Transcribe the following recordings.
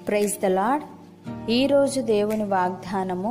praise the lord ఈరోజు దేవుని వాగ్దానము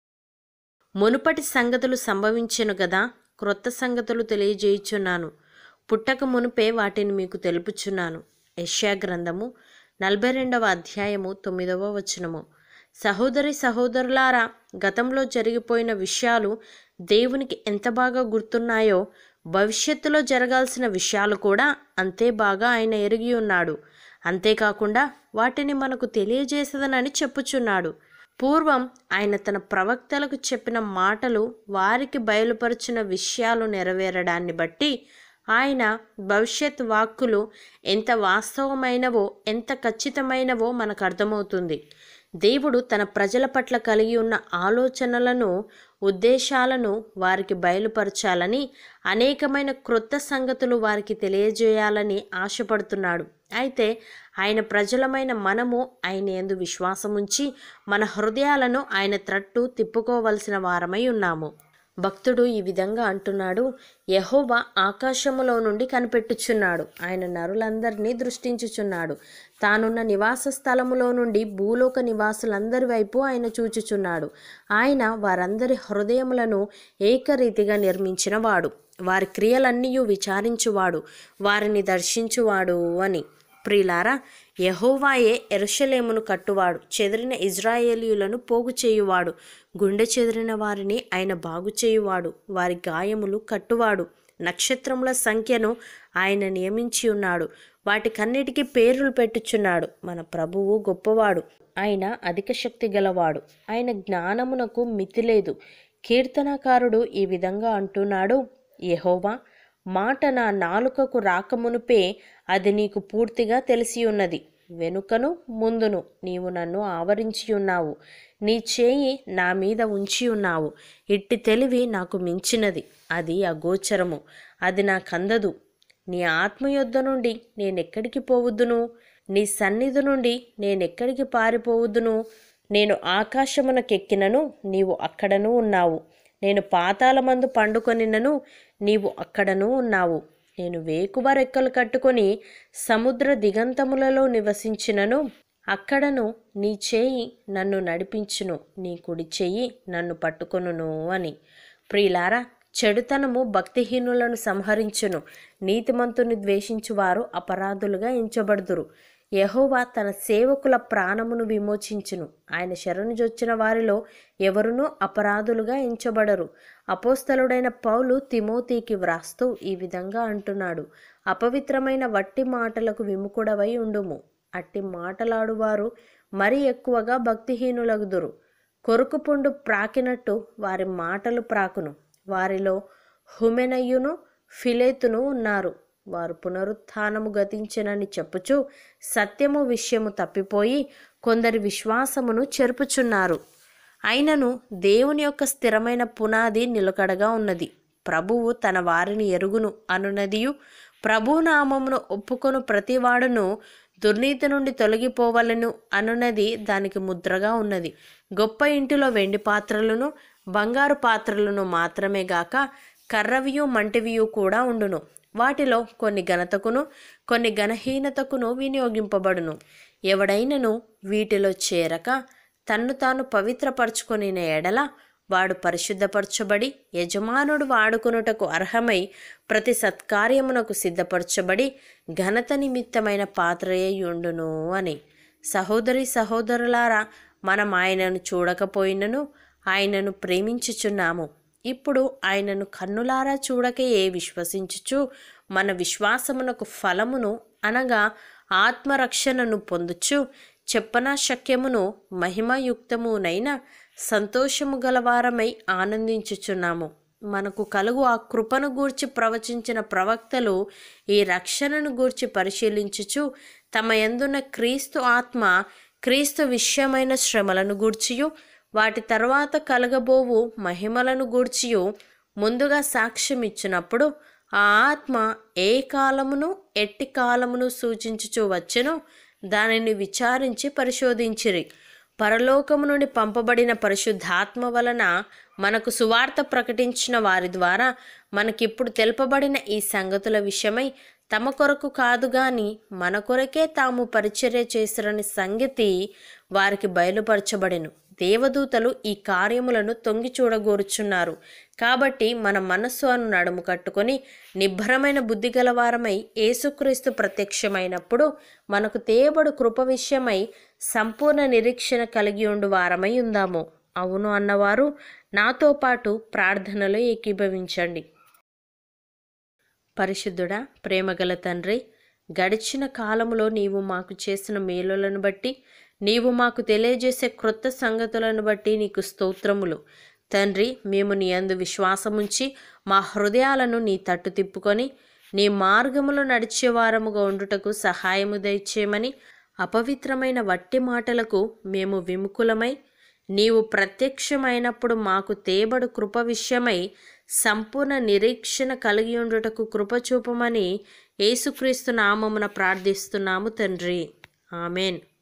మునుపటి సంగతులు సంభవించెను గదా క్రొత్త సంగతులు తెలియజేయుచున్నాను పుట్టక మునుపే వాటిని మీకు తెలుపుచున్నాను యెషయా గ్రంథము నలభై రెండవ అధ్యాయము తొమ్మిదవ వచనము సహోదరి సహోదరులారా గతంలో జరిగిపోయిన విషయాలు దేవునికి ఎంత బాగా గుర్తున్నాయో భవిష్యత్తులో జరగాల్సిన విషయాలు కూడా అంతే బాగా ఆయన ఎరిగి ఉన్నాడు అంతేకాకుండా వాటిని మనకు తెలియజేసదనని చెప్పుచున్నాడు పూర్వం ఆయన తన ప్రవక్తలకు చెప్పిన మాటలు వారికి బయలుపరిచిన విషయాలు నెరవేరడాన్ని బట్టి ఆయన భవిష్యత్ వాక్కులు ఎంత వాస్తవమైనవో ఎంత ఖచ్చితమైనవో మనకు అర్థమవుతుంది దేవుడు తన ప్రజల పట్ల కలిగి ఉన్న ఆలోచనలను ఉద్దేశాలను వారికి బయలుపరచాలని అనేకమైన క్రొత్త సంగతులు వారికి తెలియజేయాలని ఆశపడుతున్నాడు అయితే ఆయన ప్రజలమైన మనము ఆయన ఎందు విశ్వాసముంచి మన హృదయాలను ఆయన త్రట్టు తిప్పుకోవలసిన వారమై ఉన్నాము భక్తుడు ఈ విధంగా అంటున్నాడు యహోవా ఆకాశములో నుండి కనిపెట్టుచున్నాడు ఆయన నరులందరినీ దృష్టించుచున్నాడు తానున్న నివాస స్థలములో నుండి భూలోక నివాసులందరి వైపు ఆయన చూచుచున్నాడు ఆయన వారందరి హృదయములను ఏకరీతిగా నిర్మించిన వాడు వారి క్రియలన్నీ విచారించువాడు వారిని దర్శించువాడు అని ప్రియులారా యహోవాయే ఎరుషలేమును కట్టువాడు చెదిరిన ఇజ్రాయేలీయులను పోగు చేయువాడు గుండె చెదిరిన వారిని ఆయన బాగు చేయువాడు వారి గాయములు కట్టువాడు నక్షత్రముల సంఖ్యను ఆయన నియమించి ఉన్నాడు వాటికన్నిటికీ పేర్లు పెట్టుచున్నాడు మన ప్రభువు గొప్పవాడు ఆయన అధిక శక్తి గలవాడు ఆయన జ్ఞానమునకు మితి లేదు కీర్తనకారుడు ఈ విధంగా అంటున్నాడు యహోవా మాట నా నాలుకకు రాకమునుపే అది నీకు పూర్తిగా తెలిసి ఉన్నది వెనుకను ముందును నీవు నన్ను ఆవరించి ఉన్నావు నీ చేయి నా మీద ఉంచి ఉన్నావు ఇట్టి తెలివి నాకు మించినది అది అగోచరము అది నాకందదు నీ ఆత్మయొద్ద నుండి నేనెక్కడికి పోవద్దును నీ సన్నిధి నుండి నేనెక్కడికి పారిపోవద్దును నేను ఆకాశమునకెక్కినను నీవు అక్కడను ఉన్నావు నేను పాతాళమందు పండుకొనినను నీవు అక్కడను ఉన్నావు నేను వేకువ రెక్కలు కట్టుకొని సముద్ర దిగంతములలో నివసించినను అక్కడను నీ చేయి నన్ను నడిపించును నీ కుడి చెయ్యి నన్ను పట్టుకొనును అని ప్రియులారా చెడుతనము భక్తిహీనులను సంహరించును నీతిమంతుని ద్వేషించువారు అపరాధులుగా ఎంచబడుదురు యహోవా తన సేవకుల ప్రాణమును విమోచించును ఆయన శరణుజొచ్చిన వారిలో ఎవరునూ అపరాధులుగా ఎంచబడరు అపోస్తలుడైన పౌలు తిమోతికి వ్రాస్తూ ఈ విధంగా అంటున్నాడు అపవిత్రమైన వట్టి మాటలకు విముకుడవై ఉండుము అట్టి మాటలాడువారు మరి ఎక్కువగా భక్తిహీనులగుదురు కొరుకుపుండు ప్రాకినట్టు వారి మాటలు ప్రాకును వారిలో హుమెనయ్యును ఫిలేతును ఉన్నారు వారు పునరుత్థానము గతించినని చెప్పుచు సత్యము విషయము తప్పిపోయి కొందరి విశ్వాసమును చెరుపుచున్నారు అయినను దేవుని యొక్క స్థిరమైన పునాది నిలకడగా ఉన్నది ప్రభువు తన వారిని ఎరుగును అనునదియు ప్రభు నామమును ఒప్పుకొను ప్రతివాడును దుర్నీతి నుండి తొలగిపోవలను అనున్నది దానికి ముద్రగా ఉన్నది గొప్ప ఇంటిలో వెండి పాత్రలను బంగారు పాత్రలను మాత్రమే గాక కర్రవియు మంటివియు కూడా ఉండును వాటిలో కొన్ని ఘనతకును కొన్ని ఘనహీనతకును వినియోగింపబడును ఎవడైనను వీటిలో చేరక తన్ను తాను పవిత్రపరచుకొని ఎడల వాడు పరిశుద్ధపరచబడి యజమానుడు వాడుకొనుటకు అర్హమై ప్రతి సత్కార్యమునకు సిద్ధపరచబడి ఘనత నిమిత్తమైన పాత్రయ్యుండును అని సహోదరి సహోదరులారా మనం ఆయనను చూడకపోయినను ఆయనను ప్రేమించుచున్నాము ఇప్పుడు ఆయనను కన్నులారా చూడకయే విశ్వసించుచు మన విశ్వాసమునకు ఫలమును అనగా ఆత్మరక్షణను పొందుచు చెప్పనా శక్యమును మహిమయుక్తమునైన సంతోషము గలవారమై ఆనందించుచున్నాము మనకు కలుగు ఆ కృపను గూర్చి ప్రవచించిన ప్రవక్తలు ఈ రక్షణను గూర్చి పరిశీలించుచు తమ ఎందున్న క్రీస్తు ఆత్మ క్రీస్తు విషయమైన శ్రమలను గూర్చియు వాటి తర్వాత కలగబోవు మహిమలను గూర్చియు ముందుగా సాక్ష్యం ఇచ్చినప్పుడు ఆ ఆత్మ ఏ కాలమును ఎట్టి కాలమును సూచించుచూ వచ్చెనో దానిని విచారించి పరిశోధించిరి పరలోకము నుండి పంపబడిన పరిశుద్ధాత్మ వలన మనకు సువార్త ప్రకటించిన వారి ద్వారా మనకిప్పుడు తెలుపబడిన ఈ సంగతుల విషయమై తమ కొరకు కాదు గాని మన కొరకే తాము పరిచర్య చేసిరని సంగతి వారికి బయలుపరచబడెను దేవదూతలు ఈ కార్యములను తొంగి చూడగోరుచున్నారు కాబట్టి మన మనస్సు అను నడుము కట్టుకొని నిబ్బరమైన బుద్ధి గలవారమై యేసుక్రీస్తు ప్రత్యక్షమైనప్పుడు మనకు తేబడు కృప విషయమై సంపూర్ణ నిరీక్షణ కలిగి ఉండు వారమై ఉందాము అవును అన్నవారు నాతో పాటు ప్రార్థనలో ఏకీభవించండి పరిశుద్ధుడా ప్రేమగల తండ్రి గడిచిన కాలములో నీవు మాకు చేసిన మేలులను బట్టి నీవు మాకు తెలియజేసే క్రొత్త సంగతులను బట్టి నీకు స్తోత్రములు తండ్రి మేము నీ అందు విశ్వాసముంచి మా హృదయాలను నీ తట్టు తిప్పుకొని నీ మార్గములో నడిచేవారముగా ఉండుటకు సహాయము దయచేయమని అపవిత్రమైన వట్టి మాటలకు మేము విముకులమై నీవు ప్రత్యక్షమైనప్పుడు మాకు తేబడు కృప విషయమై సంపూర్ణ నిరీక్షణ కలిగి ఉండుటకు కృప చూపమని యేసుక్రీస్తు నామమున ప్రార్థిస్తున్నాము తండ్రి ఆమెన్